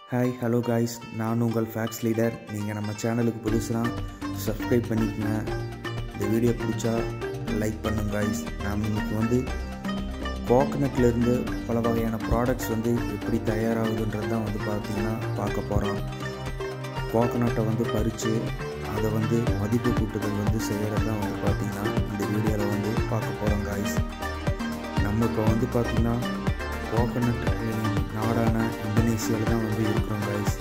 hi hello guys நான் உங்கள் facts leader நீங்கள் நம்ம சேனலுக்கு புதுசுனா சப்ஸ்கிரைப் பண்ணிக்கங்க இந்த வீடியோ பிடிச்சா லைக் பண்ணுங்க காய்ஸ் நாம் இன்னைக்கு வந்து கோகனட்லேருந்து பல வகையான ப்ராடக்ட்ஸ் வந்து எப்படி தயாராகுதுன்றது தான் வந்து பார்த்திங்கன்னா பார்க்க போகிறோம் கோகனட்டை வந்து பறித்து அதை வந்து மதிப்பு கூட்டுதல் வந்து செய்கிறது தான் வந்து பார்த்திங்கன்னா இந்த வீடியோவில் வந்து பார்க்க போகிறோம் காய்ஸ் நம்ம இப்போ வந்து பார்த்திங்கன்னா கோகனட் நாடான இந்தோனேசியாவில் தான் வந்து இருக்கிறோம் கைஸ்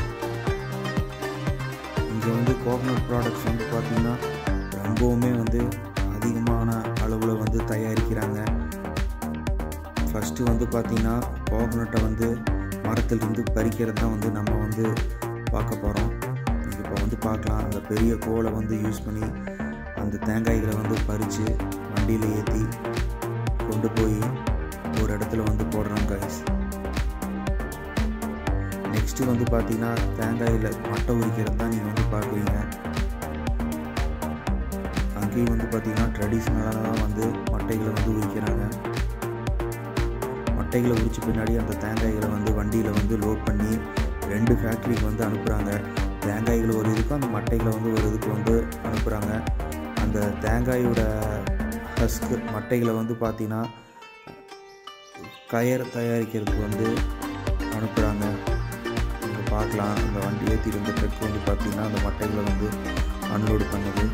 இங்கே வந்து கோகனட் ப்ராடக்ட்ஸ் வந்து பார்த்திங்கன்னா ரொம்பவுமே வந்து அதிகமான அளவில் வந்து தயாரிக்கிறாங்க ஃபஸ்ட்டு வந்து பார்த்திங்கன்னா கோகனட்டை வந்து மரத்திலிருந்து பறிக்கிறது தான் வந்து நம்ம வந்து பார்க்க போகிறோம் இப்போ வந்து பார்க்கலாம் அந்த பெரிய கோலை வந்து யூஸ் பண்ணி அந்த தேங்காய்களை வந்து பறித்து வண்டியில் ஏற்றி கொண்டு போய் ஒரு இடத்துல வந்து போடுறோம் கைஸ் நெக்ஸ்ட்டு வந்து பார்த்தீங்கன்னா தேங்காயில் மட்டை உரிக்கிறது தான் நீங்கள் வந்து பார்க்குறீங்க அங்கேயும் வந்து பார்த்தீங்கன்னா ட்ரெடிஷ்னலாக தான் வந்து மட்டைகளை வந்து உரிக்கிறாங்க மட்டைகளை உரிச்ச பின்னாடி அந்த தேங்காய்களை வந்து வண்டியில் வந்து லோட் பண்ணி ரெண்டு ஃபேக்ட்ரிக்கு வந்து அனுப்புகிறாங்க தேங்காய்கள் ஒரு இதுக்கும் அந்த மட்டைகளை வந்து ஒரு இதுக்கு வந்து அனுப்புகிறாங்க அந்த தேங்காயோட ஹஸ்க்கு மட்டைகளை வந்து பார்த்தீங்கன்னா கயர் தயாரிக்கிறதுக்கு வந்து அனுப்புகிறாங்க நீங்கள் பார்க்கலாம் அந்த வண்டி ஏற்றிட்டு இருந்த ட்ரக் வந்து பார்த்திங்கன்னா அந்த மட்டைகளை வந்து அன்லோடு பண்ணுது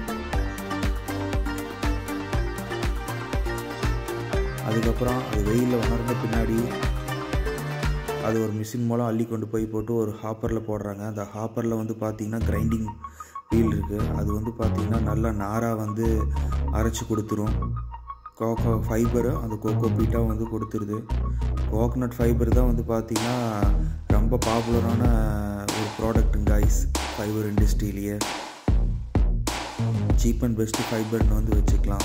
அதுக்கப்புறம் அது வெயிலில் உணர்ந்த பின்னாடி அது ஒரு மிஷின் மூலம் அள்ளி கொண்டு போய் போட்டு ஒரு ஹாப்பரில் போடுறாங்க அந்த ஹாப்பரில் வந்து பார்த்திங்கன்னா கிரைண்டிங் வீல் இருக்குது அது வந்து பார்த்திங்கன்னா நல்லா நாராக வந்து அரைச்சி கொடுத்துரும் கோகோ ஃபைபரு அந்த கோகோ பீட்டாக வந்து கொடுத்துருது கோகனட் ஃபைபர் தான் வந்து பார்த்திங்கன்னா ரொம்ப பாப்புலரான ஒரு ப்ராடக்ட்டுங்க காய்ஸ் ஃபைபர் இண்டஸ்ட்ரியிலேயே சீப் அண்ட் பெஸ்ட்டு ஃபைபர்னு வந்து வச்சுக்கலாம்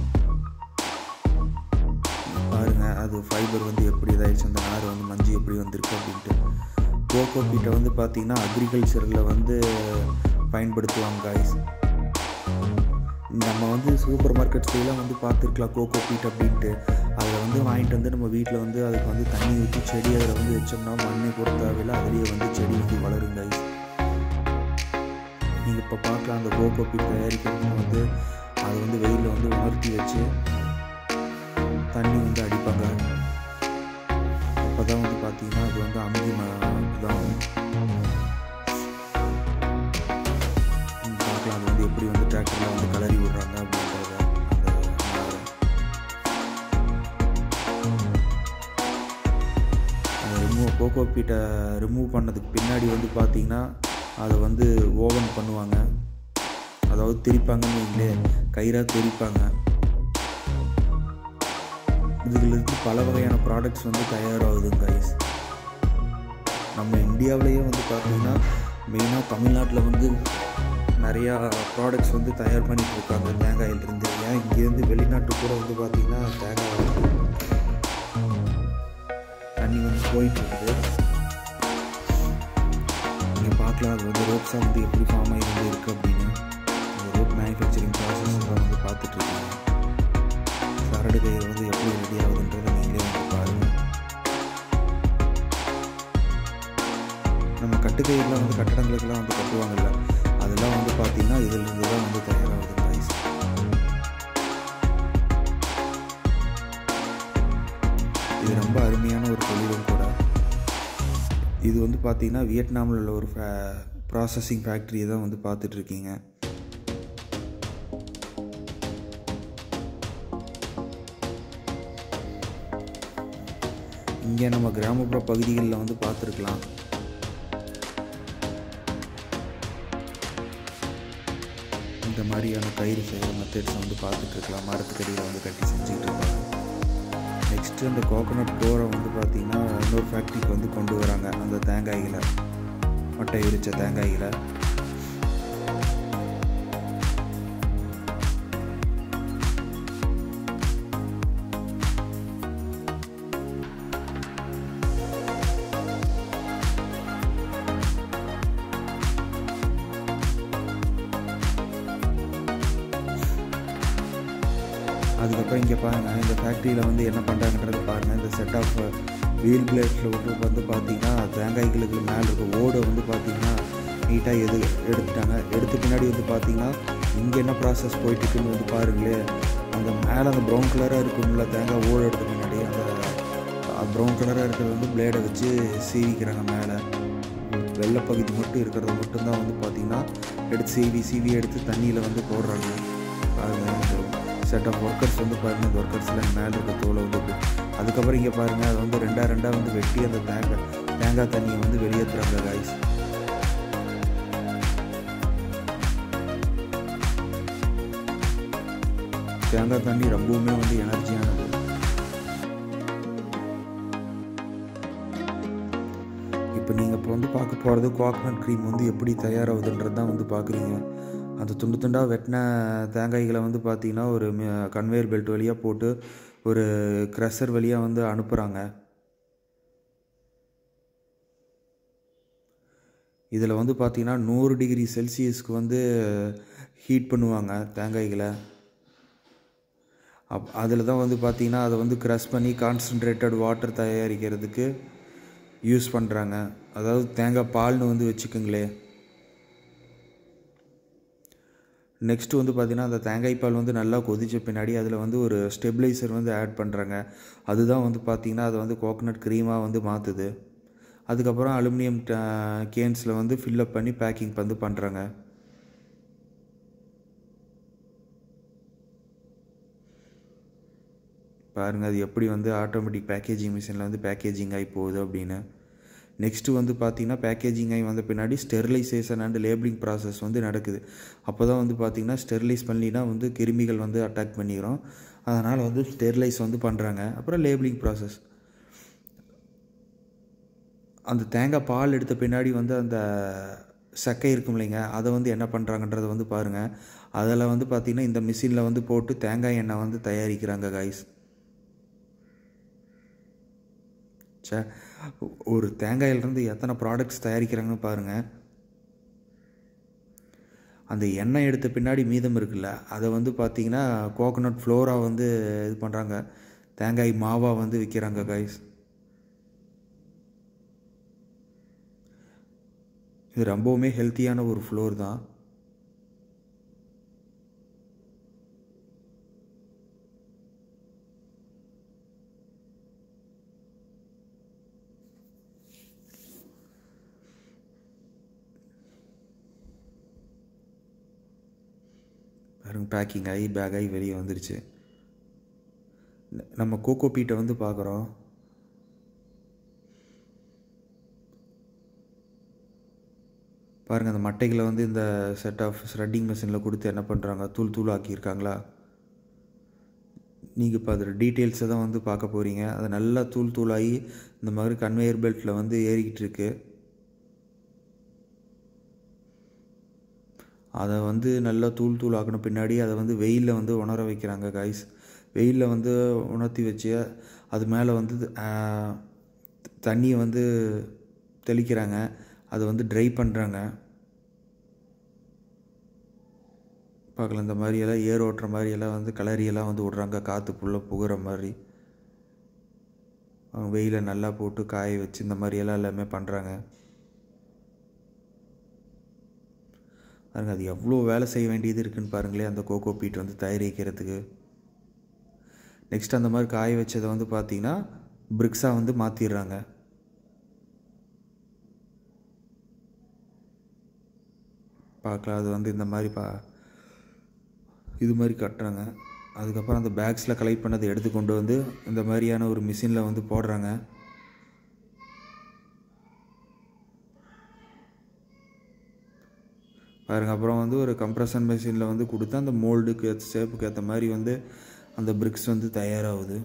பாருங்கள் அது ஃபைபர் வந்து எப்படி இதாகிடுச்சு அந்த நார் வந்து மஞ்சு எப்படி வந்திருக்கு அப்படின்ட்டு கோகோ பீட்டை வந்து பார்த்திங்கன்னா அக்ரிகல்ச்சரில் வந்து பயன்படுத்துவாங்க காய்ஸ் நம்ம வந்து சூப்பர் மார்க்கெட்ஸ்லாம் வந்து பார்த்துருக்கலாம் கோகோ பீட் அப்படின்ட்டு அதில் வந்து வாங்கிட்டு வந்து நம்ம வீட்டில் வந்து அதுக்கு வந்து தண்ணி ஊற்றி செடி அதில் வந்து வச்சோம்னா மண்ணை பொறுத்த தேவையில்ல அதுலேயே வந்து செடி வந்து வளரும் கைஸ் நீங்கள் இப்போ பார்க்கலாம் அந்த கோகோ பீட் தயாரிக்கிறதுக்கு வந்து அதை வந்து வெயிலில் வந்து உணர்த்தி வச்சு தண்ணி வந்து அடிப்பாங்க அப்போ தான் வந்து பார்த்தீங்கன்னா அது வந்து அமுதி இதாகும் பார்க்கலாம் அது வந்து எப்படி வந்து டிராக்டரில் வந்து கலரி விடுறாங்க அப்படின்றத அந்த ரிமூவ் கோகோ பீட்டை ரிமூவ் பண்ணதுக்கு பின்னாடி வந்து பார்த்தீங்கன்னா அதை வந்து ஓவன் பண்ணுவாங்க அதாவது திரிப்பாங்கன்னு வைங்களே கயிறாக திரிப்பாங்க இதுலேருந்து பல வகையான ப்ராடக்ட்ஸ் வந்து தயாராகுதுங்க கைஸ் நம்ம இந்தியாவிலேயே வந்து பார்த்தீங்கன்னா மெயினாக தமிழ்நாட்டில் வந்து நிறையா ப்ராடக்ட்ஸ் வந்து தயார் பண்ணிட்டு இருக்காங்க தேங்காயிலிருந்து ஏன் இங்கேருந்து வெளிநாட்டு கூட வந்து பார்த்திங்கன்னா தேங்காய் தண்ணி வந்து போயிட்டு இருக்குது நீங்கள் பார்க்கலாம் அது வந்து ரோப்ஸாக வந்து எப்படி ஃபார்ம் ஆகி வந்து இருக்குது அப்படின்னு அந்த ரோப் மேனுஃபேக்சரிங் ப்ராசஸ் வந்து பார்த்துட்ருக்காங்க சரடு கயிறு வந்து எப்படி ரெடி ஆகுதுன்றதை நீங்களே வந்து பாருங்கள் நம்ம கட்டுக்கயிறுலாம் வந்து கட்டடங்களுக்கெல்லாம் வந்து கட்டுவாங்கல்ல அதெல்லாம் வந்து பார்த்திங்கன்னா இதிலிருந்து தான் வந்து தயாராகுது ப்ரைஸ் இது ரொம்ப அருமையான ஒரு தொழிலும் கூட இது வந்து பார்த்திங்கன்னா வியட்நாமில் உள்ள ஒரு ப்ராசஸிங் ஃபேக்ட்ரியை தான் வந்து பார்த்துட்ருக்கீங்க இங்கே நம்ம கிராமப்புற பகுதிகளில் வந்து பார்த்துருக்கலாம் இந்த மாதிரியான கயிறு செய்கிற மெத்தட்ஸ் வந்து பார்த்துட்ருக்கலாம் மரத்துக்கடியில் வந்து கட்டி செஞ்சுக்கிட்டு இருக்காங்க நெக்ஸ்ட்டு அந்த கோகோனட் கோரை வந்து பார்த்திங்கன்னா இன்னொரு ஃபேக்ட்ரிக்கு வந்து கொண்டு வராங்க அந்த தேங்காய்களை மட்டை இடித்த தேங்காய்களை அதுக்கப்புறம் இங்கே பாருங்கள் இந்த ஃபேக்ட்ரியில் வந்து என்ன பண்ணுறாங்கன்றது பாருங்கள் இந்த செட் ஆஃப் வீல் பிளேட்ஸில் வந்து வந்து பார்த்தீங்கன்னா தேங்காய்களுக்கு மேலே இருக்க ஓடை வந்து பார்த்தீங்கன்னா நீட்டாக எது எடுத்துட்டாங்க எடுத்த பின்னாடி வந்து பார்த்தீங்கன்னா இங்கே என்ன ப்ராசஸ் போயிட்டுருக்குன்னு வந்து பாருங்களேன் அந்த மேலே அந்த ப்ரௌன் கலராக இருக்கும்ல தேங்காய் ஓடு எடுத்த பின்னாடி அந்த ப்ரௌன் கலராக இருக்கிறது வந்து பிளேடை வச்சு சீவிக்கிறாங்க மேலே வெள்ளை பகுதி மட்டும் இருக்கிறத மட்டும்தான் வந்து பார்த்திங்கன்னா எடுத்து சீவி சீவி எடுத்து தண்ணியில் வந்து போடுறாங்க பாருங்கள் செட் ஆஃப் ஒர்க்கர்ஸ் வந்து பாருங்கள் அந்த ஒர்க்கர்ஸில் மேலே இருக்க தோலை வந்து இப்படி அதுக்கப்புறம் இங்கே பாருங்கள் அது வந்து ரெண்டாக ரெண்டாக வந்து வெட்டி அந்த தேங்காய் தேங்காய் தண்ணியை வந்து வெளியேற்றுறாங்க காய்ஸ் தேங்காய் தண்ணி ரொம்பவுமே வந்து எனர்ஜியானது இப்போ நீங்கள் இப்போ வந்து பார்க்க போகிறது கோகனட் க்ரீம் வந்து எப்படி தயாராகுதுன்றது தான் வந்து பார்க்குறீங்க அந்த துண்டு துண்டாக வெட்டின தேங்காய்களை வந்து பார்த்தீங்கன்னா ஒரு கன்வேயர் பெல்ட் வழியாக போட்டு ஒரு க்ரஷர் வழியாக வந்து அனுப்புகிறாங்க இதில் வந்து பார்த்திங்கன்னா நூறு டிகிரி செல்சியஸ்க்கு வந்து ஹீட் பண்ணுவாங்க தேங்காய்களை அப் அதில் தான் வந்து பார்த்திங்கன்னா அதை வந்து க்ரஷ் பண்ணி கான்சன்ட்ரேட்டட் வாட்டர் தயாரிக்கிறதுக்கு யூஸ் பண்ணுறாங்க அதாவது தேங்காய் பால்னு வந்து வச்சுக்கோங்களேன் நெக்ஸ்ட்டு வந்து பார்த்திங்கன்னா அந்த தேங்காய் பால் வந்து நல்லா கொதித்த பின்னாடி அதில் வந்து ஒரு ஸ்டெபிளைசர் வந்து ஆட் பண்ணுறாங்க அதுதான் வந்து பார்த்திங்கன்னா அதை வந்து கோகனட் க்ரீமாக வந்து மாற்றுது அதுக்கப்புறம் அலுமினியம் கேன்ஸில் வந்து ஃபில்லப் பண்ணி பேக்கிங் வந்து பண்ணுறாங்க பாருங்கள் அது எப்படி வந்து ஆட்டோமேட்டிக் பேக்கேஜிங் மிஷினில் வந்து பேக்கேஜிங் ஆகி போகுது அப்படின்னு நெக்ஸ்ட்டு வந்து பார்த்திங்கன்னா பேக்கேஜிங் ஆகி வந்த பின்னாடி ஸ்டெரிலைசேஷன் அண்ட் லேபிளிங் ப்ராசஸ் வந்து நடக்குது அப்போ தான் வந்து பார்த்திங்கன்னா ஸ்டெரிலைஸ் பண்ணினா வந்து கிருமிகள் வந்து அட்டாக் பண்ணிக்கிறோம் அதனால் வந்து ஸ்டெரிலைஸ் வந்து பண்ணுறாங்க அப்புறம் லேபிளிங் ப்ராசஸ் அந்த தேங்காய் பால் எடுத்த பின்னாடி வந்து அந்த சக்கை இருக்கும் இல்லைங்க அதை வந்து என்ன பண்ணுறாங்கன்றதை வந்து பாருங்கள் அதில் வந்து பார்த்திங்கன்னா இந்த மிஷினில் வந்து போட்டு தேங்காய் எண்ணெய் வந்து தயாரிக்கிறாங்க காய்ஸ் சே ஒரு தேங்காயிலிருந்து எத்தனை ப்ராடக்ட்ஸ் தயாரிக்கிறாங்கன்னு பாருங்கள் அந்த எண்ணெய் எடுத்த பின்னாடி மீதம் இருக்குல்ல அதை வந்து பார்த்திங்கன்னா கோகோனட் ஃப்ளோராக வந்து இது பண்ணுறாங்க தேங்காய் மாவாக வந்து விற்கிறாங்க காய்ஸ் இது ரொம்பவுமே ஹெல்த்தியான ஒரு ஃப்ளோர் தான் பாருங்க பேக்கிங் ஆகி பேக் ஆகி வெளியே வந்துருச்சு நம்ம கோகோ பீட்டை வந்து பார்க்குறோம் பாருங்கள் அந்த மட்டைகளை வந்து இந்த செட் ஆஃப் ஷ்ரெட்டிங் மிஷினில் கொடுத்து என்ன பண்ணுறாங்க தூள் தூள் ஆக்கியிருக்காங்களா நீங்கள் இப்போ அதோட டீட்டெயில்ஸை தான் வந்து பார்க்க போகிறீங்க அது நல்லா தூள் தூளாகி இந்த மாதிரி கன்வேயர் பெல்ட்டில் வந்து ஏறிக்கிட்டு இருக்கு அதை வந்து நல்லா தூள் தூள் ஆக்கின பின்னாடி அதை வந்து வெயிலில் வந்து உணர வைக்கிறாங்க காய்ஸ் வெயிலில் வந்து உணர்த்தி வச்சு அது மேலே வந்து தண்ணியை வந்து தெளிக்கிறாங்க அதை வந்து ட்ரை பண்ணுறாங்க பார்க்கலாம் இந்த மாதிரியெல்லாம் ஏர் ஓட்டுற மாதிரியெல்லாம் வந்து கலரியெல்லாம் வந்து விட்றாங்க காற்று புள்ள புகுற மாதிரி வெயிலை நல்லா போட்டு காய வச்சு இந்த மாதிரியெல்லாம் எல்லாமே பண்ணுறாங்க பாருங்க அது எவ்வளோ வேலை செய்ய வேண்டியது இருக்குன்னு பாருங்களேன் அந்த கோகோ பீட் வந்து தயாரிக்கிறதுக்கு நெக்ஸ்ட் அந்த மாதிரி காய வச்சதை வந்து பார்த்திங்கன்னா பிரிக்ஸாக வந்து மாற்றிடுறாங்க பார்க்கலாம் அது வந்து இந்த மாதிரி பா இது மாதிரி கட்டுறாங்க அதுக்கப்புறம் அந்த பேக்ஸில் கலெக்ட் பண்ணதை எடுத்து கொண்டு வந்து இந்த மாதிரியான ஒரு மிஷினில் வந்து போடுறாங்க பாருங்க அப்புறம் வந்து ஒரு கம்ப்ரஷன் மிஷினில் வந்து கொடுத்து அந்த மோல்டுக்கு ஏற்ற ஷேப்புக்கு ஏற்ற மாதிரி வந்து அந்த பிரிக்ஸ் வந்து தயாராகுது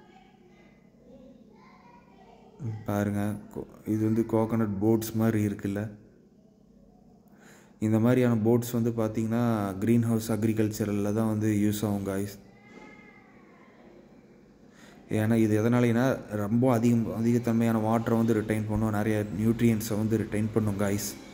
பாருங்கள் இது வந்து கோகனட் போட்ஸ் மாதிரி இருக்குல்ல இந்த மாதிரியான போட்ஸ் வந்து பார்த்திங்கன்னா க்ரீன் ஹவுஸ் அக்ரிகல்ச்சரில் தான் வந்து யூஸ் ஆகும் காய்ஸ் ஏன்னா இது எதனாலனா ரொம்ப அதிகம் அதிகத்தன்மையான வாட்டரை வந்து ரிட்டைன் பண்ணும் நிறைய நியூட்ரியன்ஸை வந்து ரிட்டைன் பண்ணும் காய்ஸ்